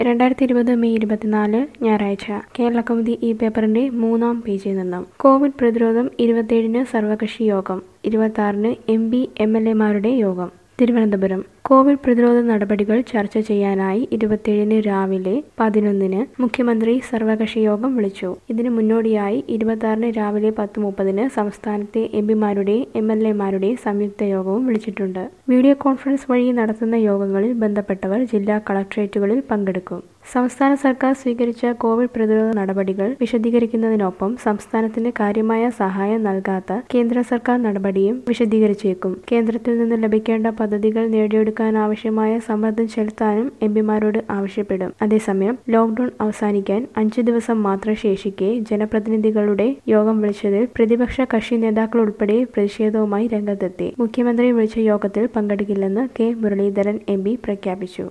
രണ്ടായിരത്തി ഇരുപത് മെയ് ഇരുപത്തിനാല് ഞായറാഴ്ച കേരള കൗമുദി ഈ പേപ്പറിന്റെ മൂന്നാം പേജിൽ നിന്നും കോവിഡ് പ്രതിരോധം ഇരുപത്തിയേഴിന് സർവകക്ഷി യോഗം ഇരുപത്തി എം പി എം എൽ എമാരുടെ യോഗം തിരുവനന്തപുരം കോവിഡ് പ്രതിരോധ നടപടികൾ ചർച്ച ചെയ്യാനായി ഇരുപത്തിയേഴിന് രാവിലെ പതിനൊന്നിന് മുഖ്യമന്ത്രി സർവകക്ഷി യോഗം വിളിച്ചു ഇതിന് മുന്നോടിയായി ഇരുപത്തിയാറിന് രാവിലെ പത്ത് മുപ്പതിന് സംസ്ഥാനത്തെ എം പിമാരുടെയും എം എൽ എമാരുടെയും സംയുക്ത യോഗവും വിളിച്ചിട്ടുണ്ട് വീഡിയോ കോൺഫറൻസ് വഴി നടത്തുന്ന യോഗങ്ങളിൽ ബന്ധപ്പെട്ടവർ ജില്ലാ കളക്ട്രേറ്റുകളിൽ പങ്കെടുക്കും സംസ്ഥാന സർക്കാർ സ്വീകരിച്ച കോവിഡ് പ്രതിരോധ നടപടികൾ വിശദീകരിക്കുന്നതിനൊപ്പം സംസ്ഥാനത്തിന് കാര്യമായ സഹായം നൽകാത്ത കേന്ദ്ര സർക്കാർ നടപടിയും വിശദീകരിച്ചേക്കും കേന്ദ്രത്തിൽ നിന്ന് ലഭിക്കേണ്ട പദ്ധതികൾ നേടിയെടുക്കാനാവശ്യമായ സമ്മർദ്ദം ചെലുത്താനും എം പിമാരോട് ആവശ്യപ്പെടും അതേസമയം ലോക്ഡൌൺ അവസാനിക്കാൻ അഞ്ചു ദിവസം മാത്രം ശേഷിക്കെ ജനപ്രതിനിധികളുടെ യോഗം വിളിച്ചതിൽ പ്രതിപക്ഷ കക്ഷി നേതാക്കൾ ഉൾപ്പെടെ പ്രതിഷേധവുമായി രംഗത്തെത്തി മുഖ്യമന്ത്രി വിളിച്ച യോഗത്തിൽ പങ്കെടുക്കില്ലെന്ന് കെ മുരളീധരൻ എം പ്രഖ്യാപിച്ചു